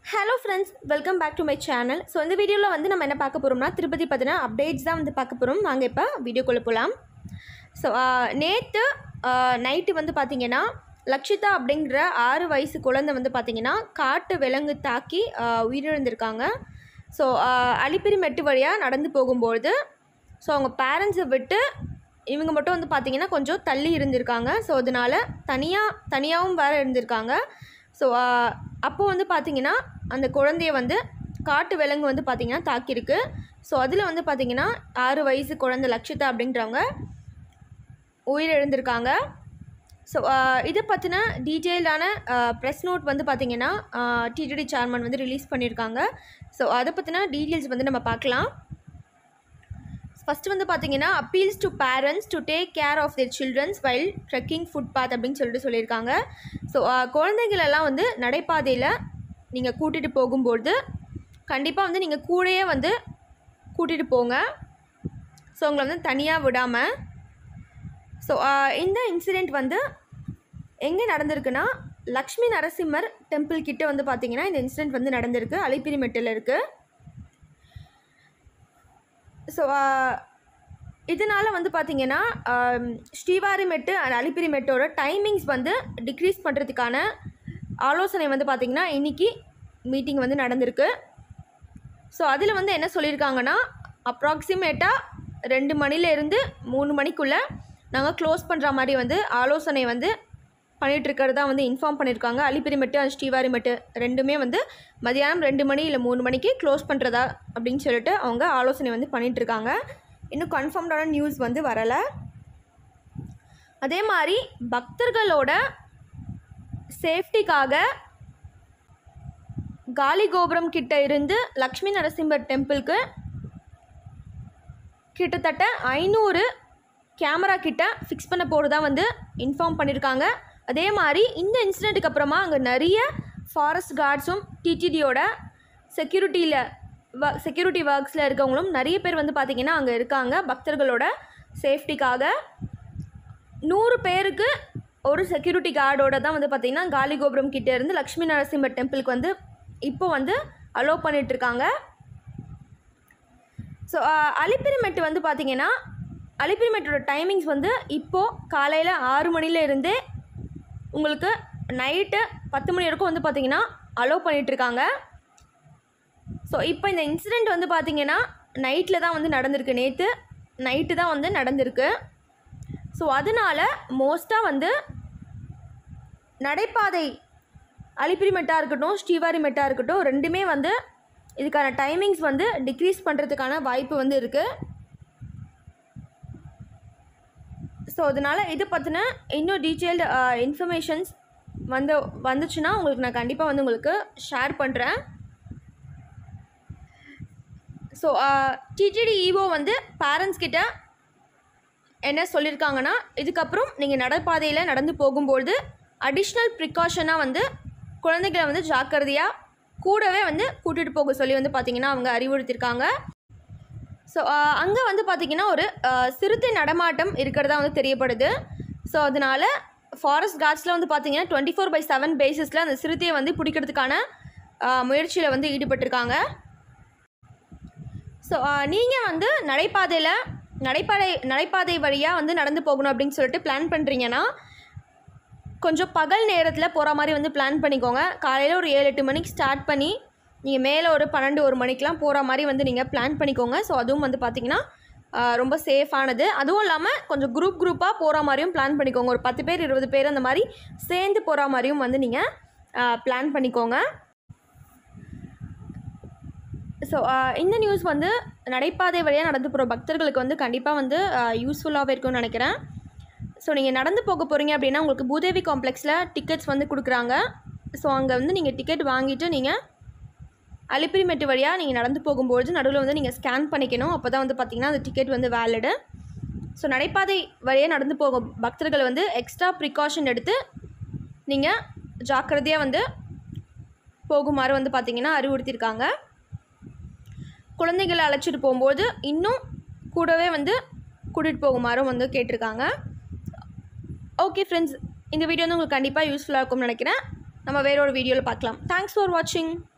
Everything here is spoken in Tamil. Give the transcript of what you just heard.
hello friends welcome back to my channel so இந்த வீடியோவில் வந்து நம்ம என்ன பார்க்க போகிறோம்னா திருப்பதி பற்றின அப்டேட்ஸ் தான் வந்து பார்க்க போகிறோம் வாங்க இப்போ வீடியோக்குள்ளே போகலாம் ஸோ நேற்று நைட்டு வந்து பார்த்தீங்கன்னா லக்ஷிதா அப்படிங்கிற ஆறு வயசு குழந்தை வந்து பார்த்தீங்கன்னா காட்டு விலங்கு தாக்கி ஆஹ், உயிரிழந்திருக்காங்க ஸோ அலிப்பிரி மெட்டு வழியாக நடந்து போகும்பொழுது ஸோ அவங்க பேரண்ட்ஸை விட்டு இவங்க மட்டும் வந்து பார்த்தீங்கன்னா கொஞ்சம் தள்ளி இருந்திருக்காங்க ஸோ அதனால தனியாக தனியாகவும் வேறு இருந்திருக்காங்க ஸோ அப்போ வந்து பார்த்தீங்கன்னா அந்த குழந்தைய வந்து காட்டு விலங்கு வந்து பார்த்தீங்கன்னா தாக்கியிருக்கு ஸோ அதில் வந்து பார்த்தீங்கன்னா ஆறு வயசு குழந்தை லக்ஷிதா அப்படின்றவங்க உயிரிழந்திருக்காங்க ஸோ இதை பற்றின டீட்டெயில்டான ப்ரெஸ் நோட் வந்து பார்த்தீங்கன்னா டிடிடி சேர்மன் வந்து ரிலீஸ் பண்ணியிருக்காங்க ஸோ அதை பற்றின டீட்டெயில்ஸ் வந்து நம்ம பார்க்கலாம் ஃபஸ்ட்டு வந்து பார்த்தீங்கன்னா appeals to parents to take care of their childrens while trekking footpath அப்படின்னு சொல்லிட்டு சொல்லியிருக்காங்க ஸோ குழந்தைகளெல்லாம் வந்து நடைபாதையில் நீங்கள் கூட்டிகிட்டு போகும்போது கண்டிப்பாக வந்து நீங்கள் கூடயே வந்து கூட்டிகிட்டு போங்க ஸோ உங்களை வந்து தனியாக விடாமல் ஸோ இந்த இன்சிடெண்ட் வந்து எங்கே நடந்திருக்குன்னா லக்ஷ்மி நரசிம்மர் டெம்பிள் கிட்ட வந்து பார்த்தீங்கன்னா இந்த இன்சிடெண்ட் வந்து நடந்திருக்கு அலிப்பிரிமெட்டில் இருக்குது ஸோ இதனால் வந்து பார்த்தீங்கன்னா ஆம், ஸ்ரீவாரிமெட்டு அண்ட் அலிப்பிரிமெட்டோட டைமிங்ஸ் வந்து டிக்ரீஸ் பண்ணுறதுக்கான ஆலோசனை வந்து பார்த்திங்கன்னா இன்றைக்கி மீட்டிங் வந்து நடந்திருக்கு ஸோ அதில் வந்து என்ன சொல்லியிருக்காங்கன்னா அப்ராக்சிமேட்டாக ரெண்டு மணிலேருந்து மூணு மணிக்குள்ளே நாங்கள் க்ளோஸ் பண்ணுற மாதிரி வந்து ஆலோசனை வந்து பண்ணிகிட்டு இருக்கிறதா வந்து இன்ஃபார்ம் பண்ணியிருக்காங்க அலிப்பிரிமெட்டு அண்ட் ஸ்ரீவாரிமெட்டு ரெண்டுமே வந்து மதியானம் ரெண்டு மணி இல்லை மூணு மணிக்கு க்ளோஸ் பண்ணுறதா அப்படின்னு சொல்லிட்டு அவங்க ஆலோசனை வந்து பண்ணிட்டு இருக்காங்க இன்னும் கன்ஃபார்ம்டான நியூஸ் வந்து வரலை அதே மாதிரி பக்தர்களோட சேஃப்டிக்காக காலி கோபுரம் கிட்ட இருந்து லக்ஷ்மி நரசிம்மர் டெம்பிளுக்கு கிட்டத்தட்ட ஐநூறு கேமரா கிட்ட ஃபிக்ஸ் பண்ண போகிறதா வந்து இன்ஃபார்ம் பண்ணியிருக்காங்க அதே மாதிரி இந்த இன்சிடெண்ட்டுக்கு அப்புறமா அங்கே நிறைய ஃபாரஸ்ட் கார்ட்ஸும் டிடிடியோட செக்யூரிட்டியில் வ செக்யூரிட்டி ஒர்க்ஸில் இருக்கவங்களும் நிறைய பேர் வந்து பார்த்திங்கன்னா அங்கே இருக்காங்க பக்தர்களோட சேஃப்டிக்காக நூறு பேருக்கு ஒரு செக்யூரிட்டி கார்டோட தான் வந்து பார்த்திங்கன்னா காலி கோபுரம் கிட்ட இருந்து லக்ஷ்மி நரசிம்மர் டெம்பிளுக்கு வந்து இப்போ வந்து அலோவ் பண்ணிகிட்ருக்காங்க ஸோ அலிப்பிரிமெட்டு வந்து பார்த்தீங்கன்னா அலிப்பிரிமெட்டோட டைமிங்ஸ் வந்து இப்போது காலையில் ஆறு மணில இருந்தே உங்களுக்கு நைட்டு பத்து மணி வரைக்கும் வந்து பார்த்தீங்கன்னா அலோவ் பண்ணிகிட்ருக்காங்க ஸோ இப்போ இந்த இன்சிடெண்ட் வந்து பார்த்தீங்கன்னா நைட்டில் தான் வந்து நடந்திருக்கு நேற்று நைட்டு தான் வந்து நடந்திருக்கு ஸோ அதனால் மோஸ்ட்டாக வந்து நடைபாதை அலிப்பிரிமெட்டாக இருக்கட்டும் ஸ்ரீவாரிமெட்டாக இருக்கட்டும் ரெண்டுமே வந்து இதுக்கான டைமிங்ஸ் வந்து டிக்ரீஸ் பண்ணுறதுக்கான வாய்ப்பு வந்து இருக்குது ஸோ அதனால் இது பற்றின இன்னும் டீட்டெயில்டு இன்ஃபர்மேஷன்ஸ் வந்து வந்துச்சுன்னா உங்களுக்கு நான் கண்டிப்பாக வந்து உங்களுக்கு ஷேர் பண்ணுறேன் ஸோ டிடிடி இஓ வந்து பேரண்ட்ஸ் கிட்ட என்ன சொல்லியிருக்காங்கன்னா இதுக்கப்புறம் நீங்கள் நடைபாதையில் நடந்து போகும்போது அடிஷ்னல் ப்ரிகாஷனாக வந்து குழந்தைகளை வந்து ஜாக்கிரதையாக கூடவே வந்து கூட்டிகிட்டு போக சொல்லி வந்து பார்த்திங்கன்னா அவங்க அறிவுறுத்தியிருக்காங்க ஸோ அங்கே வந்து பார்த்திங்கன்னா ஒரு ஆஹ், சிறுத்தை நடமாட்டம் இருக்கிறதா வந்து தெரியப்படுது ஸோ அதனால் ஃபாரஸ்ட் கார்ட்ஸில் வந்து பார்த்திங்கன்னா டுவெண்ட்டி ஃபோர் பை செவன் பேசிஸில் அந்த சிறுத்தையை வந்து பிடிக்கிறதுக்கான முயற்சியில் வந்து ஈடுபட்டிருக்காங்க ஸோ நீங்கள் வந்து நடைபாதையில் நடைபாதை நடைபாதை வழியாக வந்து நடந்து போகணும் அப்படின்னு சொல்லிட்டு பிளான் பண்ணுறீங்கன்னா கொஞ்சம் பகல் நேரத்தில் போகிற மாதிரி வந்து பிளான் பண்ணிக்கோங்க காலையில் ஒரு ஏழு எட்டு மணிக்கு ஸ்டார்ட் பண்ணி நீங்கள் மேலே ஒரு பன்னெண்டு ஒரு மணிக்கெலாம் போகிற மாதிரி வந்து நீங்கள் பிளான் பண்ணிக்கோங்க ஸோ அதுவும் வந்து பார்த்திங்கன்னா ஆஹ், ரொம்ப சேஃபானது அதுவும் இல்லாமல் கொஞ்சம் குரூப் குரூப்பாக போகிற மாதிரியும் பிளான் பண்ணிக்கோங்க ஒரு பத்து பேர் இருபது பேர் அந்த மாதிரி சேர்ந்து போகிற மாதிரியும் வந்து நீங்கள் பிளான் பண்ணிக்கோங்க ஸோ இந்த நியூஸ் வந்து நடைபாதை வழியாக நடந்து போகிற பக்தர்களுக்கு வந்து கண்டிப்பாக வந்து யூஸ்ஃபுல்லாகவே இருக்கும்னு நினைக்கிறேன் ஸோ நீங்கள் நடந்து போக போகிறீங்க அப்படின்னா உங்களுக்கு பூதேவி காம்ப்ளெக்ஸில் டிக்கெட்ஸ் வந்து கொடுக்குறாங்க ஸோ அங்கே வந்து நீங்கள் டிக்கெட் வாங்கிட்டு நீங்கள் அலிப்பிரிமெட்டு வழியாக நீங்கள் நடந்து போகும்போது நடுவில் வந்து நீங்கள் ஸ்கேன் பண்ணிக்கணும் அப்போ தான் வந்து பார்த்திங்கன்னா அந்த டிக்கெட் வந்து வேலிடு ஸோ நடைபாதை வழியாக நடந்து போகும் பக்தர்கள் வந்து எக்ஸ்ட்ரா ப்ரிகாஷன் எடுத்து நீங்கள் ஜாக்கிரதையாக வந்து போகுமாறு வந்து பார்த்திங்கன்னா அறிவுறுத்தியிருக்காங்க குழந்தைகளை அழைச்சிட்டு போகும்போது இன்னும் கூடவே வந்து கூட்டிகிட்டு போகுமாறும் வந்து கேட்டிருக்காங்க ஓகே ஃப்ரெண்ட்ஸ் இந்த வீடியோ வந்து உங்களுக்கு கண்டிப்பாக யூஸ்ஃபுல்லாக இருக்கும்னு நினைக்கிறேன் நம்ம வேற ஒரு வீடியோவில் பார்க்கலாம் தேங்க்ஸ் ஃபார் வாட்சிங்